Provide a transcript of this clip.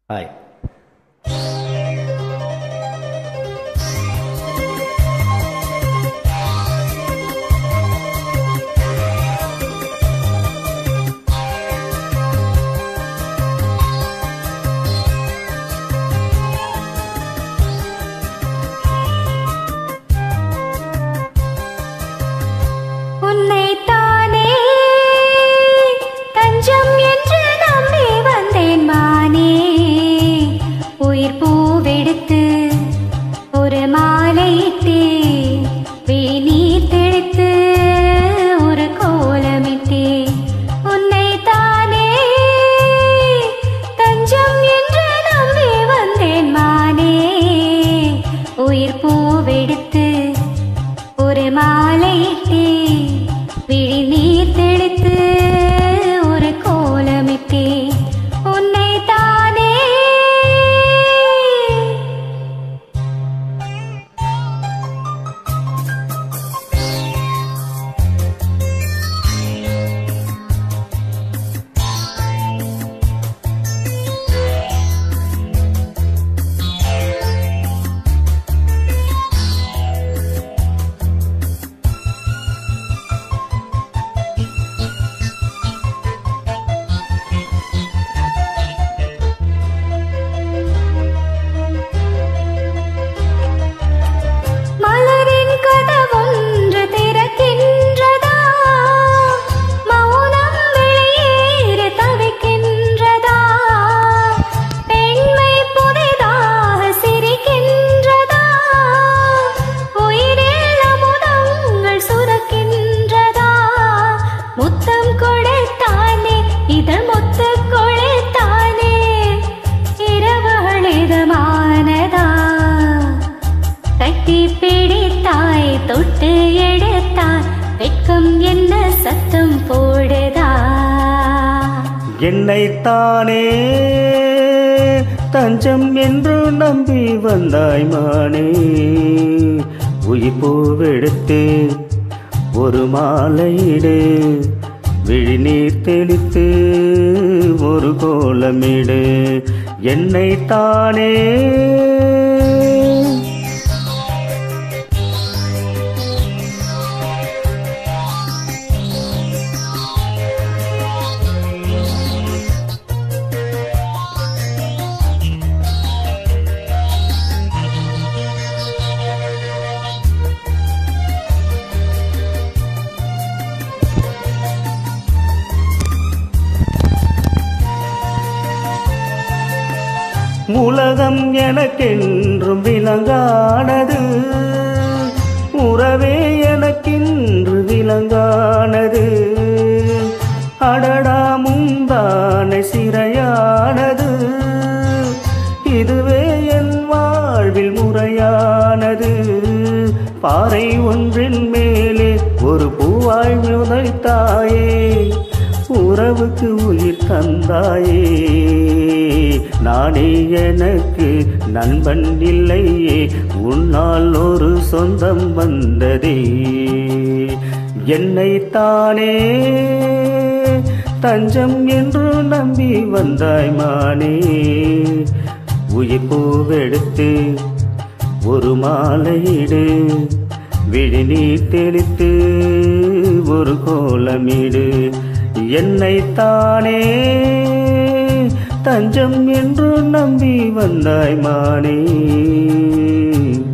hi உன்னைத்தானே தஞ்சம் என்று நம்பி வந்தேன் மானே உயிர் பூவெடுத்து ஒரு மாலையிட்டு நீர் தெளித்து ஒரு கோலமிட்டு உன்னைத்தானே தஞ்சம் என்று நம்பி வந்தேன் மானே உயிர் பூவெடுத்து ஒரு மாலையிட்டு விழி நீர் தெளித்து ஒரு கோலமிட்டு உன்னை தானே மலரின் கதவொன்று திறக்கின்றதா மௌனம் வெளியேற தவிக்கின்றதா பெண்மை புதிதாக சிரிக்கின்றதா உயிரில் அமுதங்கள் சுரக்கின்றதா முத்தம் கொடுத்தானே இதழ் முத்து கொடுத்தானே இரவுகள் இதமானதா கட்டி பிடித்தாய் தொட்டு எடுத்தாய் வெட்கம் என்ன சத்தம் போடுதா என்னைத்தானே தஞ்சம் என்று நம்பி வந்தாய் மானே உயிர் பூவெடுத்து ஒரு மாலையிடு விழிநீர் தெளித்து ஒரு கோலமிடு என்னைத்தானே உலகம் எனக்கென்றும் விலங்கானது உறவே எனக்கென்று விலங்கானது அடடா முந்தானை சிறையானது இதுவே என் வாழ்வில் முறையானது பாறை ஒன்றின் மேலே ஒரு பூவாய் முதைத்தாயே உறவுக்கு உயிர் தந்தாயே நானே எனக்கு நண்பன் இல்லையே உன்னால் ஒரு சொந்தம் வந்ததே என்னைத்தானே தஞ்சம் என்று நம்பி வந்தாய் மானே உயிர் பூவெடுத்து ஒரு மாலையிடு விழிநீர் தெளித்து ஒரு கோலமிடு என்னைத்தானே தஞ்சம் என்று நம்பி வந்தாய் மானே